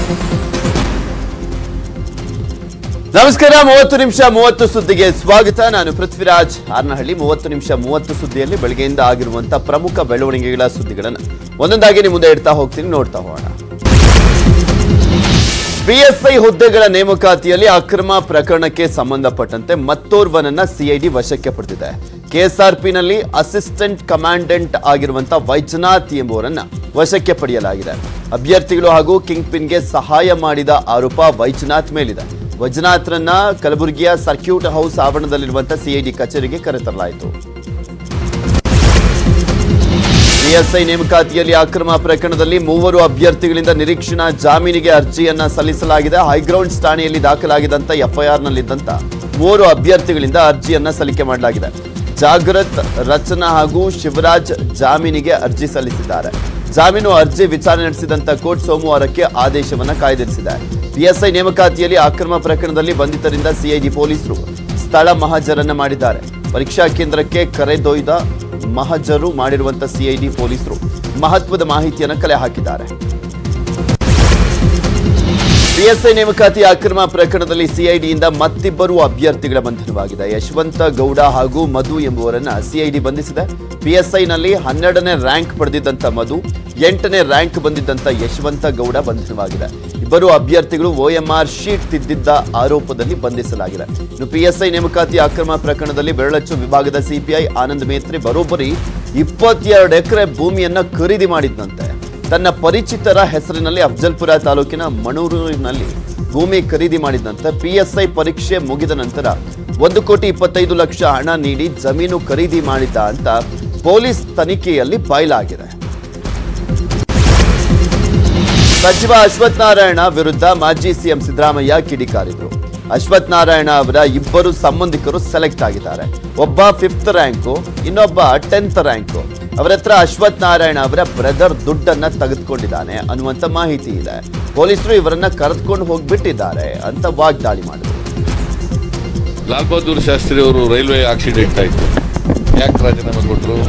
ನಮಸ್ಕಾರ ಮೂವತ್ತು ನಿಮಿಷ ಮೂವತ್ತು ಸುದ್ದಿಗೆ ಸ್ವಾಗತ ನಾನು ಪೃಥ್ವಿರಾಜ್ ಹಾರ್ನಹಳ್ಳಿ ಮೂವತ್ತು ನಿಮಿಷ ಮೂವತ್ತು ಸುದ್ದಿಯಲ್ಲಿ ಬೆಳಗ್ಗೆಯಿಂದ ಆಗಿರುವಂತಹ ಪ್ರಮುಖ ಬೆಳವಣಿಗೆಗಳ ಸುದ್ದಿಗಳನ್ನು ಒಂದೊಂದಾಗಿ ನಿಮ್ಮ ಮುಂದೆ ಇಡ್ತಾ ಹೋಗ್ತೀನಿ ನೋಡ್ತಾ ಹೋಗೋಣ ಪಿಎಸ್ಐ ಹುದ್ದೆಗಳ ನೇಮಕಾತಿಯಲ್ಲಿ ಅಕ್ರಮ ಪ್ರಕರಣಕ್ಕೆ ಸಂಬಂಧಪಟ್ಟಂತೆ ಮತ್ತೋರ್ವನನ್ನ ಸಿಐಡಿ ವಶಕ್ಕೆ ಪಡೆದಿದೆ ಕೆಎಸ್ಆರ್ಪಿನಲ್ಲಿ ಅಸಿಸ್ಟೆಂಟ್ ಕಮಾಂಡೆಂಟ್ ಆಗಿರುವಂತಹ ವೈಜನಾಥ್ ಎಂಬುವರನ್ನ ವಶಕ್ಕೆ ಪಡೆಯಲಾಗಿದೆ ಅಭ್ಯರ್ಥಿಗಳು ಹಾಗೂ ಕಿಂಗ್ ಪಿನ್ಗೆ ಸಹಾಯ ಮಾಡಿದ ಆರೋಪ ವೈಜನಾಥ್ ಮೇಲಿದೆ ವೈಜನಾಥ್ರನ್ನ ಕಲಬುರಗಿಯ ಸರ್ಕ್ಯೂಟ್ ಹೌಸ್ ಆವರಣದಲ್ಲಿರುವಂತಹ ಸಿಐಡಿ ಕಚೇರಿಗೆ ಕರೆತರಲಾಯಿತು ಪಿಎಸ್ಐ ನೇಮಕಾತಿಯಲ್ಲಿ ಅಕ್ರಮ ಪ್ರಕರಣದಲ್ಲಿ ಮೂವರು ಅಭ್ಯರ್ಥಿಗಳಿಂದ ನಿರೀಕ್ಷಣಾ ಜಾಮೀನಿಗೆ ಅರ್ಜಿಯನ್ನ ಸಲ್ಲಿಸಲಾಗಿದೆ ಹೈಗ್ರೌಂಡ್ಸ್ ಠಾಣೆಯಲ್ಲಿ ದಾಖಲಾಗಿದ್ದಂತ ಎಫ್ಐಆರ್ನಲ್ಲಿದ್ದಂತ ಮೂವರು ಅಭ್ಯರ್ಥಿಗಳಿಂದ ಅರ್ಜಿಯನ್ನ ಸಲ್ಲಿಕೆ ಮಾಡಲಾಗಿದೆ ಜಾಗೃತ್ ರಚನಾ ಹಾಗೂ ಶಿವರಾಜ್ ಜಾಮೀನಿಗೆ ಅರ್ಜಿ ಸಲ್ಲಿಸಿದ್ದಾರೆ ಜಾಮೀನು ಅರ್ಜಿ ವಿಚಾರಣೆ ನಡೆಸಿದಂತ ಕೋರ್ಟ್ ಸೋಮವಾರಕ್ಕೆ ಆದೇಶವನ್ನ ಕಾಯ್ದಿರಿಸಿದೆ ಪಿಎಸ್ಐ ನೇಮಕಾತಿಯಲ್ಲಿ ಅಕ್ರಮ ಪ್ರಕರಣದಲ್ಲಿ ಬಂಧಿತರಿಂದ ಸಿಐಡಿ ಪೊಲೀಸರು ಸ್ಥಳ ಮಹಾಜರನ್ನ ಮಾಡಿದ್ದಾರೆ ಪರೀಕ್ಷಾ ಕೇಂದ್ರಕ್ಕೆ ಕರೆದೊಯ್ದ ಮಹಜರು ಮಾಡಿರುವಂತ ಸಿಐಡಿ ಪೊಲೀಸರು ಮಹತ್ವದ ಮಾಹಿತಿಯನ್ನು ಕಲೆ ಹಾಕಿದ್ದಾರೆ ಪಿಎಸ್ಐ ನೇಮಕಾತಿ ಅಕ್ರಮ ಪ್ರಕರಣದಲ್ಲಿ ಸಿಐಡಿಯಿಂದ ಮತ್ತಿಬ್ಬರು ಅಭ್ಯರ್ಥಿಗಳ ಬಂಧನವಾಗಿದೆ ಯಶವಂತ ಗೌಡ ಹಾಗೂ ಮಧು ಎಂಬುವರನ್ನ ಸಿಐಡಿ ಬಂಧಿಸಿದೆ ಪಿಎಸ್ಐನಲ್ಲಿ ಹನ್ನೆರಡನೇ ರ್ಯಾಂಕ್ ಪಡೆದಿದ್ದಂತ ಮಧು ಎಂಟನೇ ರ್ಯಾಂಕ್ ಬಂದಿದ್ದಂತ ಯಶವಂತ ಗೌಡ ಬಂಧನವಾಗಿದೆ ಇಬ್ಬರು ಅಭ್ಯರ್ಥಿಗಳು ಓಎಂಆರ್ ಶೀಟ್ ತಿದ್ದಿದ್ದ ಆರೋಪದಲ್ಲಿ ಬಂಧಿಸಲಾಗಿದೆ ಇನ್ನು ಪಿಎಸ್ಐ ನೇಮಕಾತಿ ಅಕ್ರಮ ಪ್ರಕರಣದಲ್ಲಿ ಬೆರಳಚ್ಚು ವಿಭಾಗದ ಸಿಪಿಐ ಆನಂದ್ ಮೇತ್ರಿ ಬರೋಬ್ಬರಿ ಇಪ್ಪತ್ತೆರಡು ಎಕರೆ ಭೂಮಿಯನ್ನ ಖರೀದಿ ಮಾಡಿದ್ದಂತೆ ತನ್ನ ಪರಿಚಿತರ ಹೆಸರಿನಲ್ಲಿ ಅಫ್ಜಲ್ಪುರ ತಾಲೂಕಿನ ಮಣೂರಿನಲ್ಲಿ ಭೂಮಿ ಖರೀದಿ ಮಾಡಿದಂತೆ ಪಿಎಸ್ಐ ಪರೀಕ್ಷೆ ಮುಗಿದ ನಂತರ ಒಂದು ಕೋಟಿ ಇಪ್ಪತ್ತೈದು ಲಕ್ಷ ಹಣ ನೀಡಿ ಜಮೀನು ಖರೀದಿ ಮಾಡಿದ್ದ ಅಂತ ಪೊಲೀಸ್ ತನಿಖೆಯಲ್ಲಿ ಬಯಲಾಗಿದೆ ಸಚಿವ ಅಶ್ವಥ್ ನಾರಾಯಣ ವಿರುದ್ಧ ಮಾಜಿ ಸಿಎಂ ಸಿದ್ದರಾಮಯ್ಯ ಕಿಡಿಕಾರಿದ್ರು ಅಶ್ವಥ್ ನಾರಾಯಣ ಅವರ ಇಬ್ಬರು ಸಂಬಂಧಿಕರು ಸೆಲೆಕ್ಟ್ ಆಗಿದ್ದಾರೆ ಒಬ್ಬ ಫಿಫ್ತ್ ರ್ಯಾಂಕು ಇನ್ನೊಬ್ಬ ಟೆಂತ್ ರ್ಯಾಂಕು ಅವರ ಹತ್ರ ಅಶ್ವಥ್ ನಾರಾಯಣ ಅವರ ಬ್ರದರ್ ದುಡ್ಡನ್ನ ತೆಗೆದುಕೊಂಡಿದ್ದಾನೆ ಅನ್ನುವಂತ ಮಾಹಿತಿ ಇದೆ ಪೊಲೀಸರು ಇವರನ್ನ ಕರೆದುಕೊಂಡು ಹೋಗ್ಬಿಟ್ಟಿದ್ದಾರೆ ಅಂತ ವಾಗ್ದಾಳಿ ಮಾಡಿದ್ರು ಲಾಲ್ ಬಹದ್ದೂರ್ ಶಾಸ್ತ್ರಿ ಅವರು ರೈಲ್ವೆ ಆಕ್ಸಿಡೆಂಟ್ ಆಯಿತು ಯಾಕೆ ರಾಜೀನಾಮೆ ಕೊಟ್ಟರು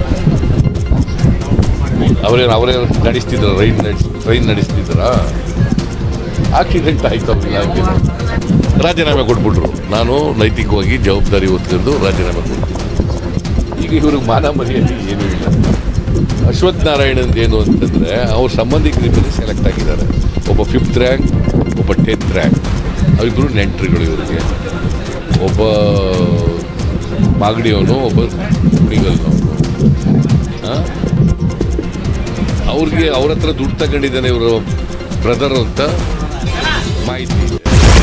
ಅವರೇನು ಅವರೇ ನಡೆಸ್ತಿದ್ರ ರೈನ್ ನಡೆಸ್ ಟ್ರೈನ್ ನಡೆಸ್ತಿದ್ರ ಆಕ್ಸಿಡೆಂಟ್ ಆಯ್ತು ಅವ್ರ ಇಲಾಖೆ ರಾಜೀನಾಮೆ ಕೊಟ್ಬಿಟ್ರು ನಾನು ನೈತಿಕವಾಗಿ ಜವಾಬ್ದಾರಿ ಹೊತ್ಕೊಂಡು ರಾಜೀನಾಮೆ ಕೊಡ್ತೀನಿ ಈಗ ಇವ್ರಿಗೆ ಮಾನ ಮರ್ಯಾದೆ ಏನೂ ಇಲ್ಲ ಅಶ್ವಥ್ ನಾರಾಯಣನ್ ಏನು ಅಂತಂದ್ರೆ ಅವ್ರ ಸಂಬಂಧಿಕರಿಂದಲೇ ಸೆಲೆಕ್ಟ್ ಆಗಿದ್ದಾರೆ ಒಬ್ಬ ಫಿಫ್ತ್ ರ್ಯಾಂಕ್ ಒಬ್ಬ ಟೆಂತ್ ರ್ಯಾಂಕ್ ಅವರಿಬ್ಬರು ನೆಂಟ್ರಿಗಳು ಇವರಿಗೆ ಒಬ್ಬ ಮಾಗಡಿಯವನು ಒಬ್ಬ ಕುಣಿಗಲ್ನವನು ಅವ್ರಿಗೆ ಅವ್ರ ಹತ್ರ ದುಡ್ಡು ತಗೊಂಡಿದ್ದಾನೆ ಇವರು ಬ್ರದರ್ ಅಂತ ಮಾಹಿತಿ ಇದೆ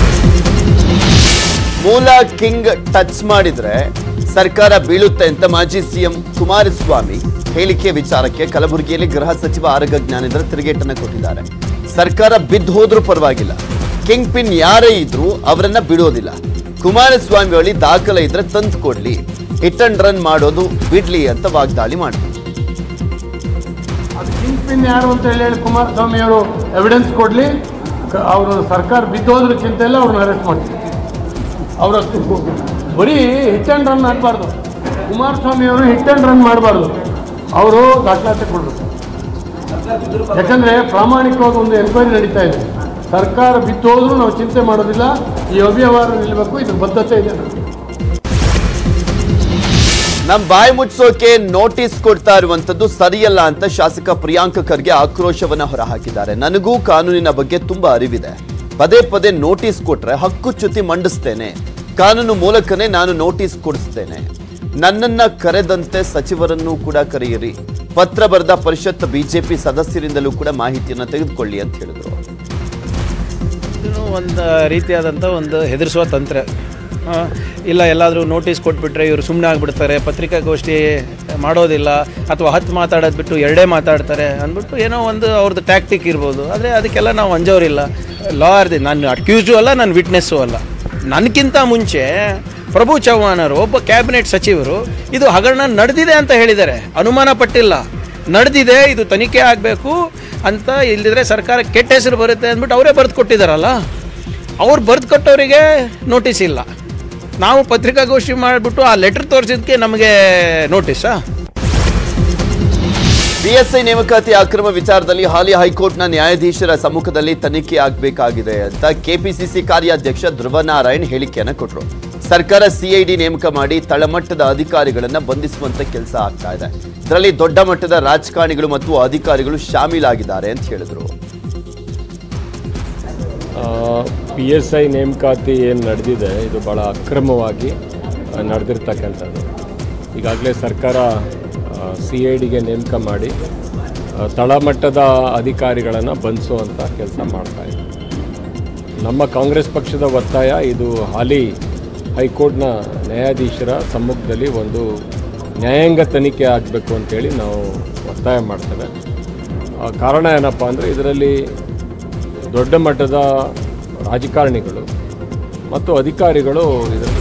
ಮೂಲ ಕಿಂಗ್ ಟಚ್ ಮಾಡಿದ್ರೆ ಸರ್ಕಾರ ಬೀಳುತ್ತೆ ಅಂತ ಮಾಜಿ ಸಿಎಂ ಕುಮಾರಸ್ವಾಮಿ ಹೇಳಿಕೆ ವಿಚಾರಕ್ಕೆ ಕಲಬುರಗಿಯಲ್ಲಿ ಗೃಹ ಸಚಿವ ಆರಗ ಜ್ಞಾನೇಂದ್ರ ತಿರುಗೇಟನ್ನ ಕೊಟ್ಟಿದ್ದಾರೆ ಸರ್ಕಾರ ಬಿದ್ದು ಹೋದ್ರೂ ಪರವಾಗಿಲ್ಲ ಕಿಂಗ್ ಪಿನ್ ಯಾರೇ ಇದ್ರೂ ಅವರನ್ನ ಬಿಡೋದಿಲ್ಲ ಕುಮಾರಸ್ವಾಮಿ ಬಳಿ ದಾಖಲೆ ಇದ್ರೆ ತಂದು ಕೊಡ್ಲಿ ಹಿಟ್ ಅಂಡ್ ರನ್ ಮಾಡೋದು ಬಿಡ್ಲಿ ಅಂತ ವಾಗ್ದಾಳಿ ಮಾಡಿದ್ರು ಅದು ಕಿಂಗ್ ಪಿನ್ ಯಾರು ಅಂತ ಹೇಳಿ ಹೇಳಿ ಕುಮಾರಸ್ವಾಮಿ ಅವರು ಎವಿಡೆನ್ಸ್ ಕೊಡಲಿ ಅವರು ಸರ್ಕಾರ ಬಿದ್ದೋದ್ರ ಚಿಂತೆಲ್ಲ ಅವ್ರನ್ನ ಅರೆಸ್ಟ್ ಮಾಡ್ತೀವಿ ಅವರ ಬರೀ ಹಿಟ್ ಆ್ಯಂಡ್ ರನ್ ಆಗಬಾರ್ದು ಕುಮಾರಸ್ವಾಮಿ ಅವರು ಹಿಟ್ ಆ್ಯಂಡ್ ರನ್ ಮಾಡಬಾರ್ದು ಅವರು ದಾಖಲಾತಿ ಕೊಡಬೇಕು ಯಾಕಂದರೆ ಪ್ರಾಮಾಣಿಕವಾಗಿ ಒಂದು ಎನ್ಕ್ವೈರಿ ನಡೀತಾ ಇದೆ ಸರ್ಕಾರ ಬಿದ್ದೋದ್ರೂ ನಾವು ಚಿಂತೆ ಮಾಡೋದಿಲ್ಲ ಈ ಅವ್ಯವಹಾರ ನಿಲ್ಲಬೇಕು ಇದ್ರ ಬದ್ಧತೆ ಇದೆ ನಮಗೆ ನಮ್ ಬಾಯಿ ಮುಚ್ಚೋಕೆ ನೋಟಿಸ್ ಕೊಡ್ತಾ ಇರುವಂತದ್ದು ಸರಿಯಲ್ಲ ಅಂತ ಶಾಸಕ ಪ್ರಿಯಾಂಕ ಖರ್ಗೆ ಆಕ್ರೋಶವನ್ನ ಹೊರಹಾಕಿದ್ದಾರೆ ನನಗೂ ಕಾನೂನಿನ ಬಗ್ಗೆ ತುಂಬಾ ಅರಿವಿದೆ ಪದೇ ಪದೇ ನೋಟಿಸ್ ಕೊಟ್ರೆ ಹಕ್ಕು ಚ್ಯುತಿ ಮಂಡಿಸ್ತೇನೆ ಕಾನೂನು ಮೂಲಕನೇ ನಾನು ನೋಟಿಸ್ ಕೊಡಿಸ್ತೇನೆ ನನ್ನನ್ನ ಕರೆದಂತೆ ಸಚಿವರನ್ನು ಕೂಡ ಕರೆಯಿರಿ ಪತ್ರ ಬರೆದ ಪರಿಷತ್ ಬಿಜೆಪಿ ಸದಸ್ಯರಿಂದಲೂ ಕೂಡ ಮಾಹಿತಿಯನ್ನ ತೆಗೆದುಕೊಳ್ಳಿ ಅಂತ ಹೇಳಿದ್ರು ಇದೂ ಒಂದು ರೀತಿಯಾದಂಥ ಒಂದು ಹೆದರಿಸುವ ತಂತ್ರ ಆ, ಇಲ್ಲ ಎಲ್ಲಾದರೂ ನೋಟಿಸ್ ಕೊಟ್ಬಿಟ್ರೆ ಇವರು ಸುಮ್ಮನೆ ಆಗಿಬಿಡ್ತಾರೆ ಪತ್ರಿಕಾಗೋಷ್ಠಿ ಮಾಡೋದಿಲ್ಲ ಅಥವಾ ಹತ್ತು ಮಾತಾಡೋದು ಬಿಟ್ಟು ಎರಡೇ ಮಾತಾಡ್ತಾರೆ ಅಂದ್ಬಿಟ್ಟು ಏನೋ ಒಂದು ಅವ್ರದ್ದು ಟ್ಯಾಕ್ಟಿಕ್ ಇರ್ಬೋದು ಆದರೆ ಅದಕ್ಕೆಲ್ಲ ನಾವು ಅಂಜೋರಿಲ್ಲ ಲಾ ಅರ್ದಿ ನಾನು ಅಕ್ಯೂಸ್ಡು ಅಲ್ಲ ನಾನು ವಿಟ್ನೆಸ್ಸು ಅಲ್ಲ ನನಗಿಂತ ಮುಂಚೆ ಪ್ರಭು ಚವ್ಹಾಣರು ಒಬ್ಬ ಕ್ಯಾಬಿನೆಟ್ ಸಚಿವರು ಇದು ಹಗರಣ ನಡೆದಿದೆ ಅಂತ ಹೇಳಿದ್ದಾರೆ ಅನುಮಾನ ಪಟ್ಟಿಲ್ಲ ನಡೆದಿದೆ ಇದು ತನಿಖೆ ಆಗಬೇಕು ಅಂತ ಇಲ್ಲದಿದ್ರೆ ಸರ್ಕಾರ ಕೆಟ್ಟ ಹೆಸರು ಬರುತ್ತೆ ಅಂದ್ಬಿಟ್ಟು ಅವರೇ ಬರೆದು ಕೊಟ್ಟಿದ್ದಾರಲ್ಲ ಅವ್ರು ಬರೆದು ಕೊಟ್ಟವರಿಗೆ ನೋಟಿಸ್ ಇಲ್ಲ ನಾವು ಪತ್ರಿಕಾಗೋಷ್ಠಿ ಮಾಡಿಬಿಟ್ಟು ಆ ಲೆಟ್ರ್ ತೋರಿಸಿದ್ದಕ್ಕೆ ನಮಗೆ ನೋಟಿಸಾ ಪಿಎಸ್ಐ ನೇಮಕಾತಿ ಅಕ್ರಮ ವಿಚಾರದಲ್ಲಿ ಹಾಲಿ ಹೈಕೋರ್ಟ್ನ ನ್ಯಾಯಾಧೀಶರ ಸಮ್ಮುಖದಲ್ಲಿ ತನಿಖೆ ಆಗಬೇಕಾಗಿದೆ ಅಂತ ಕೆಪಿಸಿಸಿ ಕಾರ್ಯಾಧ್ಯಕ್ಷ ಧ್ರುವನಾರಾಯಣ್ ಹೇಳಿಕೆಯನ್ನ ಕೊಟ್ಟರು ಸರ್ಕಾರ ಸಿಐಡಿ ನೇಮಕ ಮಾಡಿ ತಳಮಟ್ಟದ ಅಧಿಕಾರಿಗಳನ್ನ ಬಂಧಿಸುವಂತ ಕೆಲಸ ಆಗ್ತಾ ಇದೆ ಇದರಲ್ಲಿ ದೊಡ್ಡ ಮಟ್ಟದ ರಾಜಕಾರಣಿಗಳು ಮತ್ತು ಅಧಿಕಾರಿಗಳು ಶಾಮೀಲಾಗಿದ್ದಾರೆ ಅಂತ ಹೇಳಿದ್ರು ಪಿ ಎಸ್ ಐ ನೇಮಕಾತಿ ಏನು ನಡೆದಿದೆ ಇದು ಭಾಳ ಅಕ್ರಮವಾಗಿ ಆ, ನಡೆದಿರ್ತಕ್ಕಂಥದ್ದು ಈಗಾಗಲೇ ಸರ್ಕಾರ ಸಿ ಐ ಡಿಗೆ ನೇಮಕ ಮಾಡಿ ಆ, ತಳಮಟ್ಟದ ಅಧಿಕಾರಿಗಳನ್ನು ಬಂಧಿಸುವಂಥ ಕೆಲಸ ಮಾಡ್ತಾ ಇದೆ ನಮ್ಮ ಕಾಂಗ್ರೆಸ್ ಪಕ್ಷದ ಒತ್ತಾಯ ಇದು ಹಾಲಿ ಹೈಕೋರ್ಟ್ನ ನ್ಯಾಯಾಧೀಶರ ಸಮ್ಮುಖದಲ್ಲಿ ಒಂದು ನ್ಯಾಯಾಂಗ ತನಿಖೆ ಆಗಬೇಕು ಅಂತೇಳಿ ನಾವು ಒತ್ತಾಯ ಮಾಡ್ತೇವೆ ಆ, ಕಾರಣ ಏನಪ್ಪ ಅಂದರೆ ಇದರಲ್ಲಿ ದೊಡ್ಡ ಮಟ್ಟದ ರಾಜಕಾರಣಿಗಳು ಮತ್ತು ಅಧಿಕಾರಿಗಳು ಇದರಲ್ಲಿ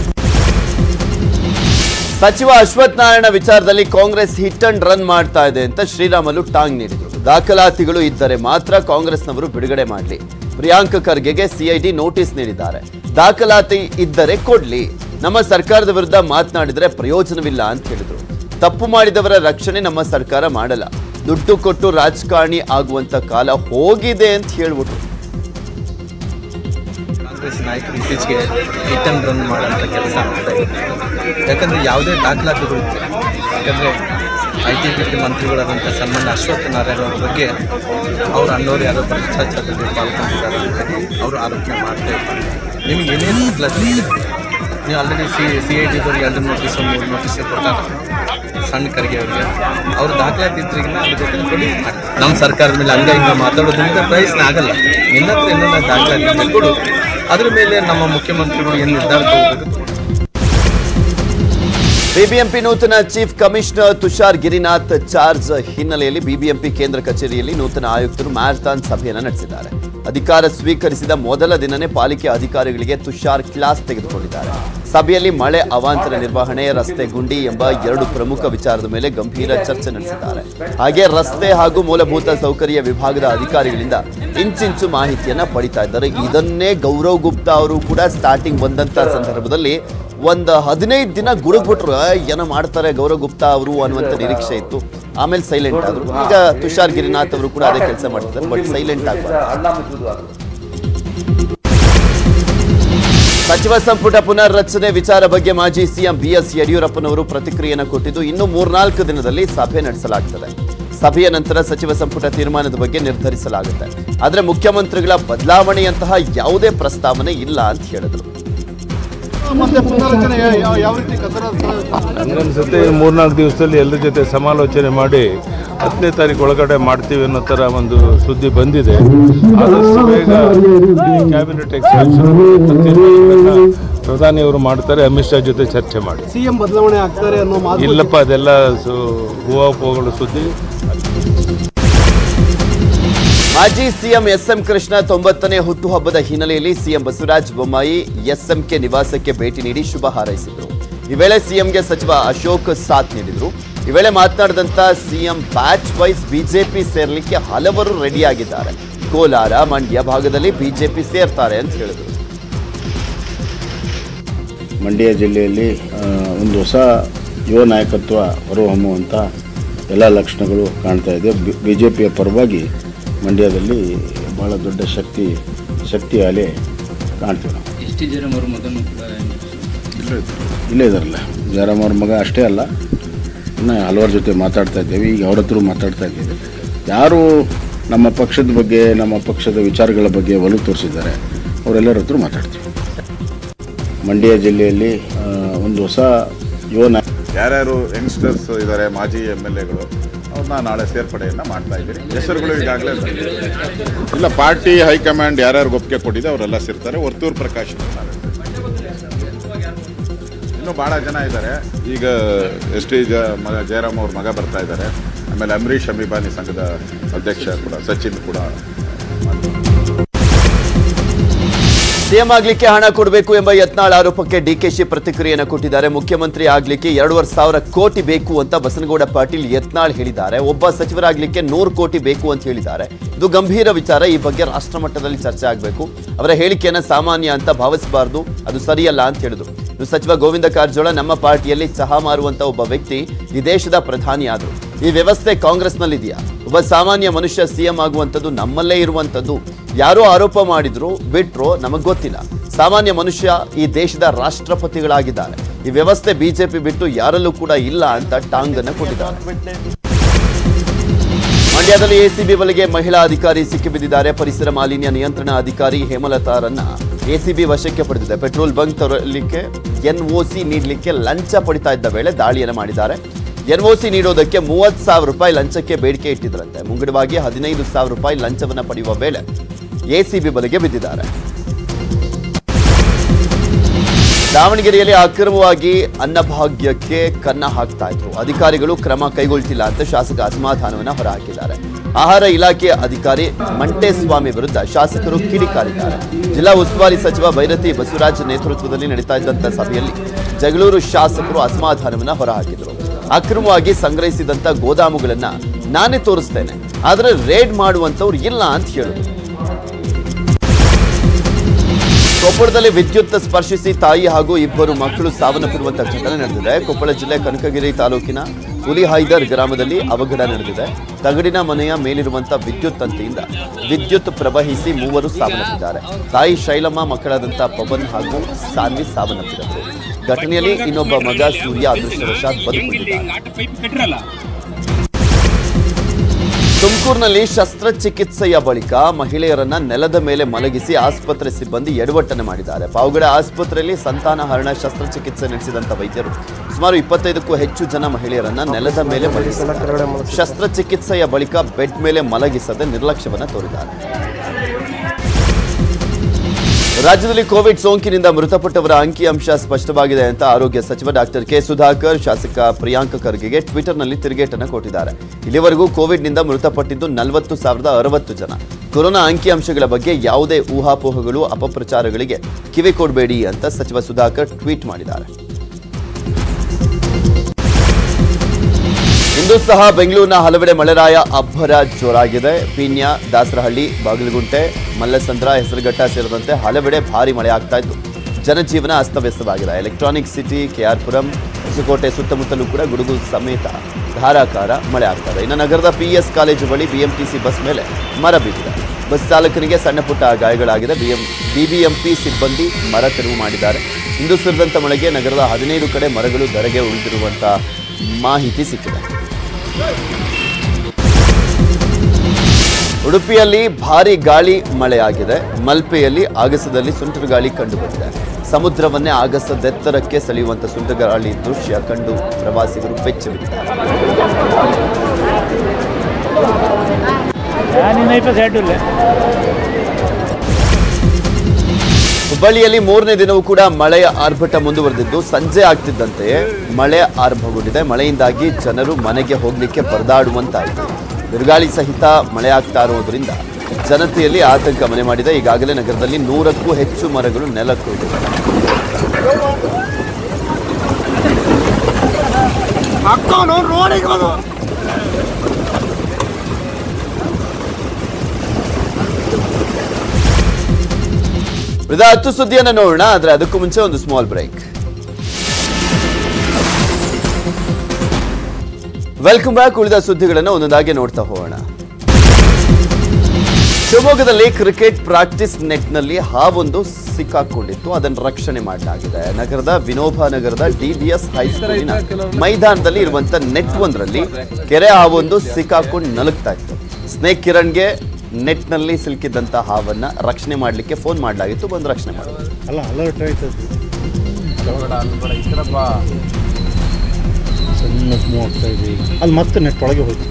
ಸಚಿವ ಅಶ್ವಥ್ ನಾರಾಯಣ ವಿಚಾರದಲ್ಲಿ ಕಾಂಗ್ರೆಸ್ ಹಿಟ್ ಅಂಡ್ ರನ್ ಮಾಡ್ತಾ ಇದೆ ಅಂತ ಶ್ರೀರಾಮಲು ಟಾಂಗ್ ನೀಡಿದರು ದಾಖಲಾತಿಗಳು ಇದ್ದರೆ ಮಾತ್ರ ಕಾಂಗ್ರೆಸ್ನವರು ಬಿಡುಗಡೆ ಮಾಡಲಿ ಪ್ರಿಯಾಂಕ ಖರ್ಗೆಗೆ ಸಿಐಡಿ ನೋಟಿಸ್ ನೀಡಿದ್ದಾರೆ ದಾಖಲಾತಿ ಇದ್ದರೆ ಕೊಡ್ಲಿ ನಮ್ಮ ಸರ್ಕಾರದ ವಿರುದ್ಧ ಮಾತನಾಡಿದರೆ ಪ್ರಯೋಜನವಿಲ್ಲ ಅಂತ ಹೇಳಿದರು ತಪ್ಪು ಮಾಡಿದವರ ರಕ್ಷಣೆ ನಮ್ಮ ಸರ್ಕಾರ ಮಾಡಲ್ಲ ದುಡ್ಡು ಕೊಟ್ಟು ರಾಜಕಾರಣಿ ಆಗುವಂತ ಕಾಲ ಹೋಗಿದೆ ಅಂತ ಹೇಳ್ಬಿಟ್ರು ಕಾಂಗ್ರೆಸ್ ನಾಯಕರು ಇತ್ತೀಚೆಗೆ ಹಿಟ್ ಅಂಡ್ ರನ್ ಮಾಡುವಂಥ ಕೆಲಸ ಆಗ್ತಾ ಇದೆ ಯಾಕಂದರೆ ಯಾವುದೇ ದಾಖಲಾತಿಗಳು ಯಾಕಂದರೆ ಐ ಟಿ ಬಿ ಟಿ ಮಂತ್ರಿಗಳಾದಂಥ ಸನ್ಮಾನ್ಯ ಅಶ್ವತ್ಥ ನಾರಾಯಣ ಅವರ ಬಗ್ಗೆ ಅವ್ರ ಅಣ್ಣವ್ರು ಯಾರೋ ಭ್ರಷ್ಟಾಚಾರದಲ್ಲಿ ಪಾಲ್ಗೊಂಡಿದ್ದಾರೆ ಅಂತ ಅವರು ಆರೋಪಣೆ ಮಾಡ್ತಾ ಇದ್ದಾರೆ ನಿಮಗೆ ಏನೇನು ದಾಖಲಾತಿ ಇದೆ ನೀವು ಆಲ್ರೆಡಿ ಸಿ ಸಿ ಐ ಟಿದವ್ರಿಗೆ ಎರಡು ನೋಟಿಸ್ ಮೂರು ನೋಟಿಸ್ ಕೊಟ್ಟಾಗ ಸಣ್ಣ ಖರ್ಗೆ ಅವರಿಗೆ ಅವ್ರ ದಾಖಲಾತಿ ಇದ್ರಿಗಿನ ಅದ್ರ ಜೊತೆ ಕೊಡಿ ನಮ್ಮ ಸರ್ಕಾರದ ಮೇಲೆ ಹಂಗ ಹಿಂಗ ಮಾತಾಡೋದ್ರಿಂದ ಪ್ರಯೋಜನ ಆಗಲ್ಲ ನಿನ್ನ ಹತ್ರ ಏನಾರ ದಾಖಲಾತಿ ಇದ್ರೆ ಕೊಡು ಅದ್ರ ಮೇಲೆ ನಮ್ಮ ಮುಖ್ಯಮಂತ್ರಿಗಳು ಏನು ನಿರ್ಧಾರ ತಗೋಬೇಕು ತಗೊಳ್ಳಿ. ಬಿಬಿಎಂಪಿ ನೂತನ chief commissioner Tushar Girinath charge ಹಿನ್ನೆಲೆಯಲ್ಲಿ ಬಿಬಿಎಂಪಿ ಕೇಂದ್ರ ಕಚೇರಿಯಲ್ಲಿ ನೂತನ ಆಯುಕ್ತರು ಮ್ಯಾರಥಾನ್ ಸಭೆಯನ್ನು ನಡೆಸಿದ್ದಾರೆ ಅಧಿಕಾರ ಸ್ವೀಕರಿಸಿದ ಮೊದಲ ದಿನನೇ ಪಾಲಿಕೆ ಅಧಿಕಾರಿಗಳಿಗೆ ತುಷಾರ್ ಕ್ಲಾಸ್ ತೆಗೆದುಕೊಂಡಿದ್ದಾರೆ ಸಭೆಯಲ್ಲಿ ಮಳೆ ಅವಾಂತರ ನಿರ್ವಹಣೆ ರಸ್ತೆ ಗುಂಡಿ ಎಂಬ ಎರಡು ಪ್ರಮುಖ ವಿಚಾರದ ಮೇಲೆ ಗಂಭೀರ ಚರ್ಚೆ ನಡೆಸಿದ್ದಾರೆ ಹಾಗೆ ರಸ್ತೆ ಹಾಗೂ ಮೂಲಭೂತ ಸೌಕರ್ಯ ವಿಭಾಗದ ಅಧಿಕಾರಿಗಳಿಂದ ಇಂಚಿಂಚು ಮಾಹಿತಿಯನ್ನ ಪಡಿತಾ ಇದ್ದಾರೆ ಇದನ್ನೇ ಗೌರವ್ ಗುಪ್ತಾ ಅವರು ಕೂಡ ಸ್ಟಾರ್ಟಿಂಗ್ ಬಂದಂತ ಸಂದರ್ಭದಲ್ಲಿ ಒಂದು ಹದಿನೈದು ದಿನ ಗುಡುಗ್ಬಿಟ್ರು ಏನೋ ಮಾಡ್ತಾರೆ ಗೌರವ್ ಗುಪ್ತಾ ಅವರು ಅನ್ನುವಂಥ ನಿರೀಕ್ಷೆ ಇತ್ತು ಆಮೇಲೆ ಸೈಲೆಂಟ್ ಆದ್ರು ಈಗ ತುಷಾರ್ ಗಿರಿನಾಥ್ ಅವರು ಕೂಡ ಅದೇ ಕೆಲಸ ಮಾಡ್ತಿದ್ದಾರೆ ಬಟ್ ಸೈಲೆಂಟ್ ಆಗ್ಬಾರ್ದು ಸಚಿವ ಸಂಪುಟ ಪುನರ್ರಚನೆ ವಿಚಾರ ಬಗ್ಗೆ ಮಾಜಿ ಸಿಎಂ ಬಿಎಸ್ ಯಡಿಯೂರಪ್ಪನವರು ಪ್ರತಿಕ್ರಿಯೆಯನ್ನು ಕೊಟ್ಟಿದ್ದು ಇನ್ನು ಮೂರ್ನಾಲ್ಕು ದಿನದಲ್ಲಿ ಸಭೆ ನಡೆಸಲಾಗುತ್ತದೆ ಸಭೆಯ ನಂತರ ಸಚಿವ ಸಂಪುಟ ತೀರ್ಮಾನದ ಬಗ್ಗೆ ನಿರ್ಧರಿಸಲಾಗುತ್ತೆ ಆದರೆ ಮುಖ್ಯಮಂತ್ರಿಗಳ ಬದಲಾವಣೆಯಂತಹ ಯಾವುದೇ ಪ್ರಸ್ತಾವನೆ ಇಲ್ಲ ಅಂತ ಹೇಳಿದರು ನನಗನ್ಸುತ್ತೆ ಈ ಮೂರ್ನಾಲ್ಕು ದಿವಸದಲ್ಲಿ ಎಲ್ಲರ ಜೊತೆ ಸಮಾಲೋಚನೆ ಮಾಡಿ ಹತ್ತನೇ ತಾರೀಕು ಒಳಗಡೆ ಮಾಡ್ತೀವಿ ಅನ್ನೋ ಥರ ಒಂದು ಸುದ್ದಿ ಬಂದಿದೆ ಆದಷ್ಟು ಬೇಗ ಈ ಕ್ಯಾಬಿನೆಟ್ ಎಕ್ಸ್ಪೆನ್ಷನ್ ಪ್ರಧಾನಿಯವರು ಮಾಡ್ತಾರೆ ಅಮಿತ್ ಶಾ ಜೊತೆ ಚರ್ಚೆ ಮಾಡಿ ಸಿಎಂ ಬದಲಾವಣೆ ಆಗ್ತಾರೆ ಅನ್ನೋ ಮಾತು ಇಲ್ಲಪ್ಪ ಅದೆಲ್ಲ ಸು ಹೂವಾಪೋಗಳು ಸುದ್ದಿ ಮಾಜಿ ಸಿಎಂ ಎಸ್ಎಂ ಕೃಷ್ಣ ತೊಂಬತ್ತನೇ ಹುಟ್ಟುಹಬ್ಬದ ಹಿನ್ನೆಲೆಯಲ್ಲಿ ಸಿಎಂ ಬಸವರಾಜ ಬೊಮ್ಮಾಯಿ ಎಸ್ಎಂಕೆ ನಿವಾಸಕ್ಕೆ ಭೇಟಿ ನೀಡಿ ಶುಭ ಹಾರೈಸಿದರು ಈ ವೇಳೆ ಸಿಎಂಗೆ ಸಚಿವ ಅಶೋಕ್ ಸಾಥ್ ನೀಡಿದರು ಈ ವೇಳೆ ಮಾತನಾಡಿದಂತ ಸಿಎಂ ಬ್ಯಾಚ್ ವೈಸ್ ಬಿಜೆಪಿ ಸೇರ್ಲಿಕ್ಕೆ ಹಲವರು ರೆಡಿಯಾಗಿದ್ದಾರೆ ಕೋಲಾರ ಮಂಡ್ಯ ಭಾಗದಲ್ಲಿ ಬಿಜೆಪಿ ಸೇರ್ತಾರೆ ಅಂತ ಹೇಳಿದರು ಮಂಡ್ಯ ಜಿಲ್ಲೆಯಲ್ಲಿ ಆ, ಒಂದು ಹೊಸ ಯುವ ನಾಯಕತ್ವ ಹೊರಹೊಮ್ಮುವಂಥ ಎಲ್ಲ ಲಕ್ಷಣಗಳು ಕಾಣ್ತಾ ಇದೆ ಬಿ ಜೆ ಪಿಯ ಪರವಾಗಿ ಮಂಡ್ಯದಲ್ಲಿ ಭಾಳ ದೊಡ್ಡ ಶಕ್ತಿ ಶಕ್ತಿ ಅಲೆ ಕಾಣ್ತೀವಿ ನಾವು ಎಸ್ ಟಿ ಜಯರಾಮ್ ಅವ್ರ ಮಗನೂ ಕೂಡ ಇಲ್ಲೇ ಇದಾರಲ್ಲ ಜಯರಾಮ್ ಅವ್ರ ಮಗ ಅಷ್ಟೇ ಅಲ್ಲ ಇನ್ನು ಹಲವಾರು ಜೊತೆ ಮಾತಾಡ್ತಾ ಇದ್ದೇವೆ ಈಗ ಅವ್ರ ಹತ್ರ ಮಾತಾಡ್ತಾ ಇದ್ದೇವೆ ಯಾರು ನಮ್ಮ ಪಕ್ಷದ ಬಗ್ಗೆ ನಮ್ಮ ಪಕ್ಷದ ವಿಚಾರಗಳ ಬಗ್ಗೆ ಒಲವು ತೋರಿಸಿದ್ದಾರೆ ಅವರೆಲ್ಲರ ಹತ್ರ ಮಾತಾಡ್ತೀವಿ ಮಂಡ್ಯ ಜಿಲ್ಲೆಯಲ್ಲಿ ಆ, ಒಂದು ಹೊಸ ಯುವ ನಾಯಕ ಯಾರ್ಯಾರು ಯಂಗ್ಸ್ಟರ್ಸ್ ಇದ್ದಾರೆ ಮಾಜಿ ಎಮ್ ಎಲ್ ಎಗಳು ಅವ್ರನ್ನ ನಾಳೆ ಸೇರ್ಪಡೆಯನ್ನ ಮಾಡ್ತಾ ಇದ್ದೀರಿ ಹೆಸರುಗಳು ಈಗಾಗಲೇ ಬಂದಿದೆ. ಇಲ್ಲ ಪಾರ್ಟಿ ಹೈಕಮಾಂಡ್ ಯಾರ್ಯಾರು ಒಪ್ಪಿಗೆ ಕೊಟ್ಟಿದೆ ಅವರೆಲ್ಲ ಸೇರ್ತಾರೆ ವರ್ತೂರ್ ಪ್ರಕಾಶ್ ಇರ್ತಾರೆ. ಇನ್ನೂ ಭಾಳ ಜನ ಇದ್ದಾರೆ ಈಗ ಎಸ್ ಟಿ ಜ ಮಗ ಜಯರಾಮ್ ಅವ್ರ ಮಗ ಬರ್ತಾ ಇದ್ದಾರೆ ಆಮೇಲೆ ಅಂಬರೀಷ್ ಅಭಿಮಾನಿ ಸಂಘದ ಅಧ್ಯಕ್ಷ ಕೂಡ ಸಚಿನ್ ಕೂಡ ಸಿಎಂ ಆಗ್ಲಿಕ್ಕೆ ಹಣ ಕೊಡಬೇಕು ಎಂಬ ಯತ್ನಾಳ್ ಆರೋಪಕ್ಕೆ ಡಿಕೆಶಿ ಪ್ರತಿಕ್ರಿಯೆಯನ್ನು ಕೊಟ್ಟಿದ್ದಾರೆ ಮುಖ್ಯಮಂತ್ರಿ ಆಗ್ಲಿಕ್ಕೆ ಎರಡೂವರೆ ಸಾವಿರ ಕೋಟಿ ಬೇಕು ಅಂತ ಬಸನಗೌಡ ಪಾಟೀಲ್ ಯತ್ನಾಳ್ ಹೇಳಿದ್ದಾರೆ ಒಬ್ಬ ಸಚಿವರಾಗ್ಲಿಕ್ಕೆ ನೂರು ಕೋಟಿ ಬೇಕು ಅಂತ ಹೇಳಿದ್ದಾರೆ ಇದು ಗಂಭೀರ ವಿಚಾರ ಈ ಬಗ್ಗೆ ರಾಷ್ಟ್ರ ಮಟ್ಟದಲ್ಲಿ ಚರ್ಚೆ ಆಗಬೇಕು ಅವರ ಹೇಳಿಕೆಯನ್ನ ಸಾಮಾನ್ಯ ಅಂತ ಭಾವಿಸಬಾರದು ಅದು ಸರಿಯಲ್ಲ ಅಂತ ಹೇಳಿದ್ರು ಇನ್ನು ಸಚಿವ ಗೋವಿಂದ ಕಾರಜೋಳ ನಮ್ಮ ಪಾರ್ಟಿಯಲ್ಲಿ ಚಹಾ ಮಾರುವಂತ ಒಬ್ಬ ವ್ಯಕ್ತಿ ಈ ದೇಶದ ಪ್ರಧಾನಿ ಆದ್ರು ಈ ವ್ಯವಸ್ಥೆ ಕಾಂಗ್ರೆಸ್ನಲ್ಲಿದೆಯಾ ಒಬ್ಬ ಸಾಮಾನ್ಯ ಮನುಷ್ಯ ಸಿಎಂ ಆಗುವಂಥದ್ದು ನಮ್ಮಲ್ಲೇ ಇರುವಂಥದ್ದು ಯಾರೋ ಆರೋಪ ಮಾಡಿದ್ರು ಬಿಟ್ರು ನಮಗ್ ಗೊತ್ತಿಲ್ಲ ಸಾಮಾನ್ಯ ಮನುಷ್ಯ ಈ ದೇಶದ ರಾಷ್ಟ್ರಪತಿಗಳಾಗಿದ್ದಾರೆ ಈ ವ್ಯವಸ್ಥೆ ಬಿಜೆಪಿ ಬಿಟ್ಟು ಯಾರಲ್ಲೂ ಕೂಡ ಇಲ್ಲ ಅಂತ ಟಾಂಗ್ ಅನ್ನು ಕೊಟ್ಟಿದ್ದಾರೆ ಮಂಡ್ಯದಲ್ಲಿ ಎಸಿಬಿ ಬಳಿಗೆ ಮಹಿಳಾ ಅಧಿಕಾರಿ ಸಿಕ್ಕಿಬಿದ್ದಿದ್ದಾರೆ ಪರಿಸರ ಮಾಲಿನ್ಯ ನಿಯಂತ್ರಣ ಅಧಿಕಾರಿ ಹೇಮಲತಾರನ್ನ ಎಸಿಬಿ ವಶಕ್ಕೆ ಪಡೆದಿದೆ ಪೆಟ್ರೋಲ್ ಬಂಕ್ ತರಲಿಕ್ಕೆ ಎನ್ಒಸಿ ನೀಡಲಿಕ್ಕೆ ಲಂಚ ಪಡಿತಾ ಇದ್ದ ವೇಳೆ ದಾಳಿಯನ್ನು ಮಾಡಿದ್ದಾರೆ ಎನ್ಒಸಿ ನೀಡೋದಕ್ಕೆ ಮೂವತ್ತು ಸಾವಿರ ರೂಪಾಯಿ ಲಂಚಕ್ಕೆ ಬೇಡಿಕೆ ಇಟ್ಟಿದ್ರಂತೆ ಮುಂಗಡವಾಗಿ ಹದಿನೈದು ಸಾವಿರ ರೂಪಾಯಿ ಲಂಚವನ್ನು ಪಡೆಯುವ ವೇಳೆ ಎಸಿಬಿ ಬಲೆಗೆ ಬಿದ್ದಿದ್ದಾರೆ ದಾವಣಗೆರೆಯಲ್ಲಿ ಅಕ್ರಮವಾಗಿ ಅನ್ನಭಾಗ್ಯಕ್ಕೆ ಕನ್ನ ಹಾಕ್ತಾ ಇದ್ರು ಅಧಿಕಾರಿಗಳು ಕ್ರಮ ಕೈಗೊಳ್ತಿಲ್ಲ ಅಂತ ಶಾಸಕ ಅಸಮಾಧಾನವನ್ನ ಹೊರಹಾಕಿದ್ದಾರೆ ಆಹಾರ ಇಲಾಖೆ ಅಧಿಕಾರಿ ಮಂಟೇಸ್ವಾಮಿ ವಿರುದ್ಧ ಶಾಸಕರು ಕಿಡಿಕಾರಿದ್ದಾರೆ ಜಿಲ್ಲಾ ಉಸ್ತುವಾರಿ ಸಚಿವ ಭೈರತಿ ಬಸವರಾಜ್ ನೇತೃತ್ವದಲ್ಲಿ ನಡೀತಾ ಇದ್ದಂತ ಸಭೆಯಲ್ಲಿ ಜಗಳೂರು ಶಾಸಕರು ಅಸಮಾಧಾನವನ್ನ ಹೊರಹಾಕಿದರು ಅಕ್ರಮವಾಗಿ ಸಂಗ್ರಹಿಸಿದಂತ ಗೋದಾಮುಗಳನ್ನ ನಾನೇ ತೋರಿಸ್ತೇನೆ ಆದ್ರೆ ರೇಡ್ ಮಾಡುವಂತವ್ರು ಇಲ್ಲ ಅಂತ ಹೇಳಿದ್ರು ಕೊಪ್ಪಳದಲ್ಲಿ ವಿದ್ಯುತ್ ಸ್ಪರ್ಶಿಸಿ ತಾಯಿ ಹಾಗೂ ಇಬ್ಬರು ಮಕ್ಕಳು ಸಾವನ್ನಪ್ಪಿರುವಂತಹ ಘಟನೆ ನಡೆದಿದೆ ಕೊಪ್ಪಳ ಜಿಲ್ಲೆ ಕನಕಗಿರಿ ತಾಲೂಕಿನ ಹುಲಿಹೈದರ್ ಗ್ರಾಮದಲ್ಲಿ ಅವಘಡ ನಡೆದಿದೆ ತಗಡಿನ ಮನೆಯ ಮೇಲಿರುವಂತಹ ವಿದ್ಯುತ್ ತಂತಿಯಿಂದ ವಿದ್ಯುತ್ ಪ್ರವಹಿಸಿ ಮೂವರು ಸಾವನ್ನಪ್ಪಿದ್ದಾರೆ ತಾಯಿ ಶೈಲಮ್ಮ ಮಕ್ಕಳಾದಂಥ ಪವನ್ ಹಾಗೂ ಸಾನ್ವಿ ಸಾವನ್ನಪ್ಪಿದರು ಘಟನೆಯಲ್ಲಿ ಇನ್ನೊಬ್ಬ ಮಗ ಸೂರ್ಯ ಅದೃಷ್ಟವಶಾತ್ ಬದುಕುಳಿದಿದ್ದಾರೆ ತುಮಕೂರಿನಲ್ಲಿ ಶಸ್ತ್ರಚಿಕಿತ್ಸೆಯ ಬಳಿಕ ಮಹಿಳೆಯರನ್ನ ನೆಲದ ಮೇಲೆ ಮಲಗಿಸಿ ಆಸ್ಪತ್ರೆ ಸಿಬ್ಬಂದಿ ಎಡವಟ್ಟನೆ ಮಾಡಿದ್ದಾರೆ ಪಾವಗಡ ಆಸ್ಪತ್ರೆಯಲ್ಲಿ ಸಂತಾನಹರಣ ಶಸ್ತ್ರಚಿಕಿತ್ಸೆ ನಡೆಸಿದಂತ ವೈದ್ಯರು ಸುಮಾರು ಇಪ್ಪತ್ತೈದಕ್ಕೂ ಹೆಚ್ಚು ಜನ ಮಹಿಳೆಯರನ್ನ ನೆಲದ ಮೇಲೆ ಮಲಗಿಸಿದ್ದಾರೆ ಶಸ್ತ್ರಚಿಕಿತ್ಸೆಯ ಬಳಿಕ ಬೆಡ್ ಮೇಲೆ ಮಲಗಿಸದೆ ನಿರ್ಲಕ್ಷ್ಯವನ್ನ ತೋರಿದ್ದಾರೆ ರಾಜ್ಯದಲ್ಲಿ ಕೋವಿಡ್ ಸೋಂಕಿನಿಂದ ಮೃತಪಟ್ಟವರ ಅಂಕಿಅಂಶ ಸ್ಪಷ್ಟವಾಗಿದೆ ಅಂತ ಆರೋಗ್ಯ ಸಚಿವ ಡಾಕ್ಟರ್ ಕೆ ಸುಧಾಕರ್ ಶಾಸಕ ಪ್ರಿಯಾಂಕ ಖರ್ಗೆಗೆ ಟ್ವಿಟರ್ನಲ್ಲಿ ತಿರುಗೇಟನ್ನು ಕೊಟ್ಟಿದ್ದಾರೆ ಇಲ್ಲಿವರೆಗೂ ಕೋವಿಡ್ನಿಂದ ಮೃತಪಟ್ಟಿದ್ದು ನಲವತ್ತು ಸಾವಿರದ ಅರವತ್ತು ಜನ ಕೊರೋನಾ ಅಂಕಿಅಂಶಗಳ ಬಗ್ಗೆ ಯಾವುದೇ ಊಹಾಪೋಹಗಳು ಅಪಪ್ರಚಾರಗಳಿಗೆ ಕಿವಿ ಕೊಡಬೇಡಿ ಅಂತ ಸಚಿವ ಸುಧಾಕರ್ ಟ್ವೀಟ್ ಮಾಡಿದ್ದಾರೆ ಇಂದು ಸಹ ಬೆಂಗಳೂರಿನ ಹಲವೆಡೆ ಮಳೆರಾಯ ಅಬ್ಬರ ಜೋರಾಗಿದೆ ಪೀಣ್ಯ ದಾಸರಹಳ್ಳಿ ಬಾಗಲಗುಂಟೆ ಮಲ್ಲಸಂದ್ರ ಹೆಸರುಘಟ್ಟ ಸೇರಿದಂತೆ ಹಲವೆಡೆ ಭಾರಿ ಮಳೆ ಆಗ್ತಾ ಇದ್ದು ಜನಜೀವನ ಅಸ್ತವ್ಯಸ್ತವಾಗಿದೆ ಎಲೆಕ್ಟ್ರಾನಿಕ್ ಸಿಟಿ ಕೆಆರ್ಪುರಂ ಹೊಸಕೋಟೆ ಸುತ್ತಮುತ್ತಲೂ ಕೂಡ ಗುಡುಗು ಸಮೇತ ಧಾರಾಕಾರ ಮಳೆ ಆಗ್ತದೆ ಇನ್ನು ನಗರದ ಪಿಎಸ್ ಕಾಲೇಜು ಬಳಿ ಬಿಎಂಟಿಸಿ ಬಸ್ ಮೇಲೆ ಮರ ಬಿದ್ದಿದೆ ಬಸ್ ಚಾಲಕನಿಗೆ ಸಣ್ಣ ಪುಟ್ಟ ಗಾಯಗಳಾಗಿದೆ ಬಿಎಂ ಬಿಬಿಎಂಪಿ ಸಿಬ್ಬಂದಿ ಮರ ತೆರವು ಮಾಡಿದ್ದಾರೆ ಇಂದು ಸುರಿದಂತ ಮಳೆಗೆ ನಗರದ ಹದಿನೈದು ಕಡೆ ಮರಗಳು ಧರೆಗೆ ಉಳಿದಿರುವಂತ ಮಾಹಿತಿ ಸಿಕ್ಕಿದೆ ಉಡುಪಿಯಲ್ಲಿ ಭಾರಿ ಗಾಳಿ ಮಳೆಯಾಗಿದೆ ಮಲ್ಪೆಯಲ್ಲಿ ಆಗಸದಲ್ಲಿ ಸುಂಟರ ಗಾಳಿ ಕಂಡುಬಂದಿದೆ ಸಮುದ್ರವನ್ನೇ ಆಗಸದೆತ್ತರಕ್ಕೆ ಸೆಳೆಯುವಂತ ಸುಂಟರಗಾಳಿ ದೃಶ್ಯ ಕಂಡು ಪ್ರವಾಸಿಗರು ಬೆಚ್ಚಿ ಬಿಟ್ಟಿದ್ದಾರೆ ಹುಬ್ಬಳ್ಳಿಯಲ್ಲಿ ಮೂರನೇ ದಿನವೂ ಕೂಡ ಮಳೆಯ ಆರ್ಭಟ ಮುಂದುವರೆದಿದ್ದು ಸಂಜೆ ಆಗ್ತಿದ್ದಂತೆಯೇ ಮಳೆ ಆರಂಭಗೊಂಡಿದೆ ಮಳೆಯಿಂದಾಗಿ ಜನರು ಮನೆಗೆ ಹೋಗ್ಲಿಕ್ಕೆ ಪರದಾಡುವಂತಾಯಿತು ಬಿರುಗಾಳಿ ಸಹಿತ ಮಳೆ ಆಗ್ತಾ ಇರುವುದರಿಂದ ಜನತೆಯಲ್ಲಿ ಆತಂಕ ಮನೆ ಮಾಡಿದೆ ಈಗಾಗಲೇ ನಗರದಲ್ಲಿ ನೂರಕ್ಕೂ ಹೆಚ್ಚು ಮರಗಳು ನೆಲಕ್ಕುಳಿದಿವೆ ಉಳಿದ ಹತ್ತು ಸುದ್ದಿಯನ್ನ ನೋಡೋಣ ಆದ್ರೆ ಅದಕ್ಕೂ ಮುಂಚೆ ಒಂದು ಸ್ಮಾಲ್ ಬ್ರೇಕ್ ವೆಲ್ಕಮ್ ಬ್ಯಾಕ್ ಉಳಿದ ಸುದ್ದಿಗಳನ್ನು ಒಂದೊಂದಾಗಿ ನೋಡ್ತಾ ಹೋಗೋಣ ಶಿವಮೊಗ್ಗದಲ್ಲಿ ಕ್ರಿಕೆಟ್ ಪ್ರಾಕ್ಟೀಸ್ ನೆಟ್ನಲ್ಲಿ ಹಾವೊಂದು ಸಿಕ್ಕಾಕೊಂಡಿತ್ತು ಅದನ್ನು ರಕ್ಷಣೆ ಮಾಡಲಾಗಿದೆ ನಗರದ ವಿನೋಬ ನಗರದ ಡಿಬಿಎಸ್ ಹೈಸ್ಕೂಲಿನ ಮೈದಾನದಲ್ಲಿ ಇರುವಂತ ನೆಟ್ ಒಂದರಲ್ಲಿ ಕೆರೆ ಹಾವೊಂದು ಸಿಕ್ಕಾಕೊಂಡು ನಲುಗ್ತಾ ಇತ್ತು ಸ್ನೇಕ್ ಕಿರಣ್ಗೆ ನೆಟ್ನಲ್ಲಿ ಸಿಲುಕಿದ್ದಂತ ಹಾವನ್ನ ರಕ್ಷಣೆ ಮಾಡಲಿಕ್ಕೆ ಫೋನ್ ಮಾಡಲಾಗಿತ್ತು ಬಂದು ರಕ್ಷಣೆ ಮಾಡಿದ್ರು ಅಲ್ಲ ಅಲರ್ಟ್ ಆಯ್ತು ಸಣ್ಣಕ್ಕೆ ಮೂವ್ ಆಗ್ತಾ ಇದೆ ಅಲ್ಲಿ ಮತ್ತೆ ನೆಟ್ ಒಳಗೆ ಹೋಯ್ತು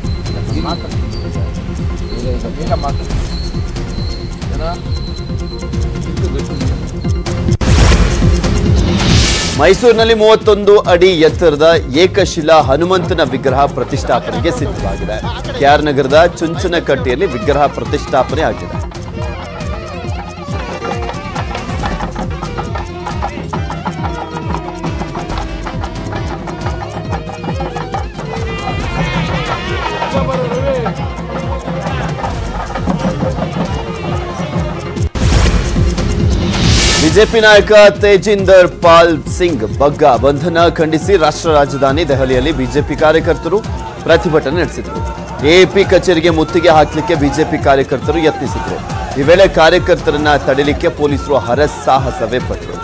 ಮೈಸೂರಿನಲ್ಲಿ ಮೂವತ್ತೊಂದು ಅಡಿ ಎತ್ತರದ ಏಕಶಿಲಾ ಹನುಮಂತನ ವಿಗ್ರಹ ಪ್ರತಿಷ್ಠಾಪನೆಗೆ ಸಿದ್ಧವಾಗಿದೆ ಕೆಆರ್ ನಗರದ ಚುಂಚನಕಟ್ಟೆಯಲ್ಲಿ ವಿಗ್ರಹ ಪ್ರತಿಷ್ಠಾಪನೆ ಆಗಿದೆ ಬಿಜೆಪಿ ನಾಯಕ ತೇಜಿಂದರ್ ಪಾಲ್ ಸಿಂಗ್ ಬಗ್ಗಾ ಬಂಧನ ಖಂಡಿಸಿ ರಾಷ್ಟ್ರ ರಾಜಧಾನಿ ದೆಹಲಿಯಲ್ಲಿ ಬಿಜೆಪಿ ಕಾರ್ಯಕರ್ತರು ಪ್ರತಿಭಟನೆ ನಡೆಸಿದರು ಎಎಪಿ ಕಚೇರಿಗೆ ಮುತ್ತಿಗೆ ಹಾಕಲಿಕ್ಕೆ ಬಿಜೆಪಿ ಕಾರ್ಯಕರ್ತರು ಯತ್ನಿಸಿದ್ರು ಈ ವೇಳೆ ಕಾರ್ಯಕರ್ತರನ್ನ ತಡೆಯಲಿಕ್ಕೆ ಪೊಲೀಸರು ಹರಸಾಹಸವೇ ಪಟ್ಟರು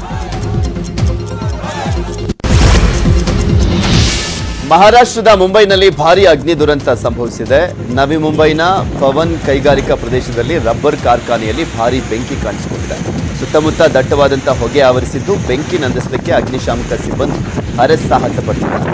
ಮಹಾರಾಷ್ಟ್ರದ ಮುಂಬೈನಲ್ಲಿ ಭಾರೀ ಅಗ್ನಿ ದುರಂತ ಸಂಭವಿಸಿದೆ ನವಿ ಮುಂಬೈನ ಪವನ್ ಕೈಗಾರಿಕಾ ಪ್ರದೇಶದಲ್ಲಿ ರಬ್ಬರ್ ಕಾರ್ಖಾನೆಯಲ್ಲಿ ಭಾರೀ ಬೆಂಕಿ ಕಾಣಿಸಿಕೊಂಡಿದೆ ಸುತ್ತಮುತ್ತ ದಟ್ಟವಾದಂತಹ ಹೊಗೆ ಆವರಿಸಿದ್ದು ಬೆಂಕಿ ನಂದಿಸಲಿಕ್ಕೆ ಅಗ್ನಿಶಾಮಕ ಸಿಬ್ಬಂದಿ ಹರಸಾಹಸ ಪಟ್ಟಿದ್ದಾರೆ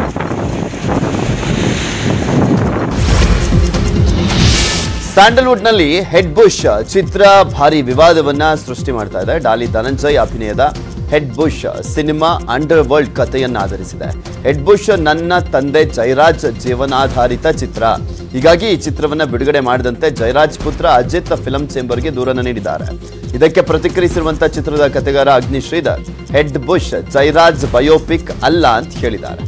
ಸ್ಯಾಂಡಲ್ವುಡ್ನಲ್ಲಿ ಹೆಡ್ ಬುಷ್ ಚಿತ್ರ ಭಾರಿ ವಿವಾದವನ್ನ ಸೃಷ್ಟಿ ಮಾಡ್ತಾ ಇದೆ ಡಾಲಿ ಧನಂಜಯ್ ಅಭಿನಯದ Head Bush cinema underworld ಕಥೆಯನ್ನ ಆಧರಿಸಿದೆ ಹೆಡ್ ಬುಷ್ ನನ್ನ ತಂದೆ ಜಯರಾಜ್ ಜೀವನಾಧಾರಿತ ಚಿತ್ರ ಹೀಗಾಗಿ ಈ ಚಿತ್ರವನ್ನ ಬಿಡುಗಡೆ ಮಾಡಿದಂತೆ ಜಯರಾಜ್ ಪುತ್ರ ಅಜಿತ್ ಫಿಲಂ ಚೇಂಬರ್ಗೆ ದೂರನ್ನು ನೀಡಿದ್ದಾರೆ ಇದಕ್ಕೆ ಪ್ರತಿಕ್ರಿಯಿಸಿರುವಂತಹ ಚಿತ್ರದ ಕಥೆಗಾರ Agni Sridhar Head Bush Jayaraj biopic ಅಲ್ಲ ಅಂತ ಹೇಳಿದ್ದಾರೆ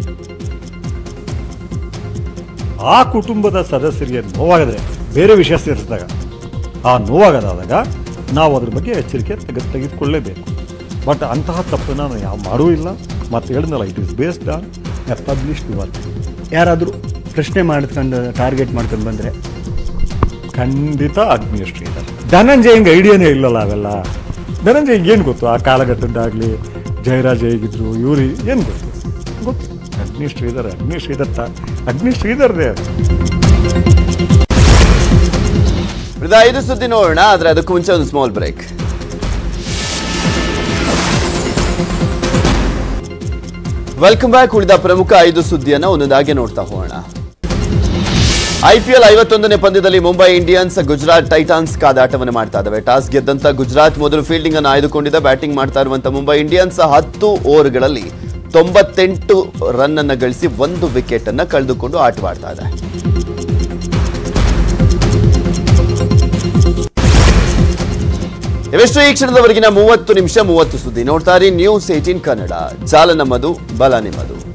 ಆ ಕುಟುಂಬದ ಸದಸ್ಯರಿಗೆ ನೋವಾಗದ್ರೆ ಬೇರೆ ವಿಷಯ ಸೇರಿಸಿದಾಗ ಆ ನೋವಾಗದಾದಾಗ ನಾವು ಅದ್ರ ಬಗ್ಗೆ ಎಚ್ಚರಿಕೆ ತೆಗೆ ತೆಗೆದುಕೊಳ್ಳೇಬೇಕು ಬಟ್ ಅಂತಹ ತಪ್ಪನ್ನು ನಾವು ಯಾವ ಮಾಡೂ ಇಲ್ಲ ಮತ್ತು ಹೇಳಿದ್ನಲ್ಲ it is based on established ಇವತ್ತು ಯಾರಾದರೂ ಪ್ರಶ್ನೆ ಮಾಡ್ಕೊಂಡು ಟಾರ್ಗೆಟ್ ಮಾಡ್ಕೊಂಡು ಬಂದರೆ ಖಂಡಿತ ಅಗ್ನಿಶ್ರೀ ಇದೆ ಧನಂಜಯಂಗೆ ಐಡಿಯಾನೇ ಇಲ್ಲಲ್ಲ ಅವೆಲ್ಲ ಧನಂಜಯಂಗೆ ಏನು ಗೊತ್ತು ಆ ಕಾಲಘಟ್ಟದ್ದಾಗಲಿ ಜಯರಾಜ್ ಹೇಗಿದ್ರು ಇವ್ರು ಏನು ಗೊತ್ತು ಗೊತ್ತು ಅಗ್ನಿ ಶ್ರೀಧರ್ ಅಗ್ನಿ ಶ್ರೀಧರ್ ತ ಅಗ್ನಿ ಶ್ರೀಧರ್ದೇ ಅದು ಉಳಿದ ಐದು ಸುದ್ದಿ ನೋಡೋಣ ಆದ್ರೆ ಅದಕ್ಕೂ ಮುಂಚೆ ಒಂದು ಸ್ಮಾಲ್ ಬ್ರೇಕ್ ವೆಲ್ಕಮ್ ಬ್ಯಾಕ್ ಉಳಿದ ಪ್ರಮುಖ ಐದು ಸುದ್ದಿಯನ್ನ ಒಂದೊಂದಾಗಿ ನೋಡ್ತಾ ಹೋಗೋಣ ಐಪಿಎಲ್ ಐವತ್ತೊಂದನೇ ಪಂದ್ಯದಲ್ಲಿ ಮುಂಬೈ ಇಂಡಿಯನ್ಸ್ ಗುಜರಾತ್ ಟೈಟಾನ್ಸ್ ಕಾದಾಟವನ್ನು ಮಾಡ್ತಾ ಇದ್ದಾವೆ ಟಾಸ್ ಗೆದ್ದಂತ ಗುಜರಾತ್ ಮೊದಲು ಫೀಲ್ಡಿಂಗ್ ಅನ್ನು ಆಯ್ದುಕೊಂಡಿದ್ದ ಬ್ಯಾಟಿಂಗ್ ಮಾಡ್ತಾ ಇರುವಂತ ಮುಂಬೈ ಇಂಡಿಯನ್ಸ್ ಹತ್ತು ಓವರ್ಗಳಲ್ಲಿ ತೊಂಬತ್ತೆಂಟು ರನ್ ಅನ್ನ ಗಳಿಸಿ ಒಂದು ವಿಕೆಟ್ ಅನ್ನ ಕಳೆದುಕೊಂಡು ಆಟವಾಡ್ತಾ ಇದೆ ಇವೆಷ್ಟು ಈ ಕ್ಷಣದವರೆಗಿನ ಮೂವತ್ತು ನಿಮಿಷ ಮೂವತ್ತು ಸುದ್ದಿ ನೋಡ್ತಾರೆ ನ್ಯೂಸ್ ಏಟೀನ್ ಕನ್ನಡ ಜಾಲ ನಮ್ಮದು ಬಲ ನಿಮ್ಮದು